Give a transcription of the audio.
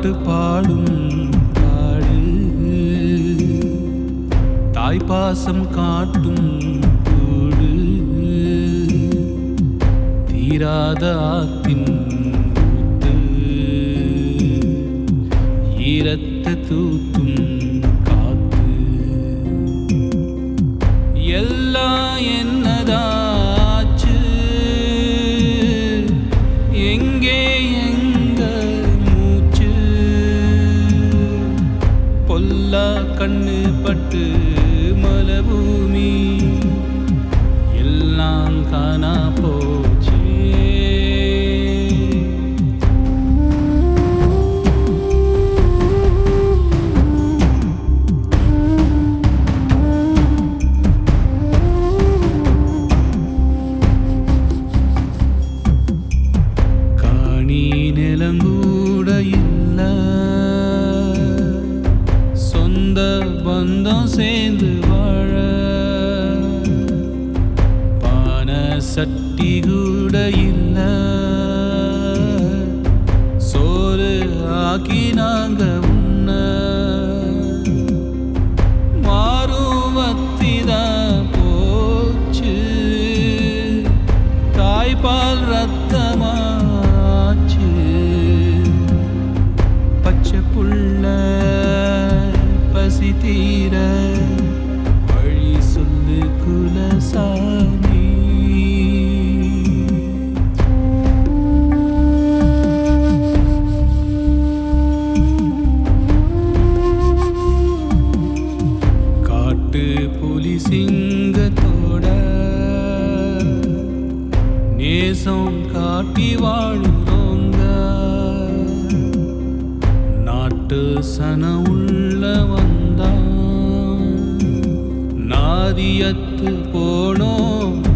பாட்டு பாடும் காடு தாய்ப்பாசம் காட்டும் கூடு தீராத ஆத்தின் ஊத்து ஈரத்த தூக்கும் காத்து எல்லாம் என்னதாச்சு எங்கே எங்க மூச்சு பொல்லா கண்ணு பட்டு மலபூமி எல்லாம் காணா போச்சே காணி நிலங்கூட இல்ல சொந்த பந்தம் சேர்ந்து வாழ பான சட்டி கூட இல்ல சோறு ஆக்கி நாங்க உண்ண மாறுவத்திதா போச்சு தாய்பால் ரத்தமாச்சு பச்சை புள்ள பசி தீர வழி சொல்லு குலசாமி காட்டு புலி சிங்கத்தோட நேசம் காட்டி வாழுறோங்க நாட்டு சன உள்ள வந்தா நாதியத்து போனோம்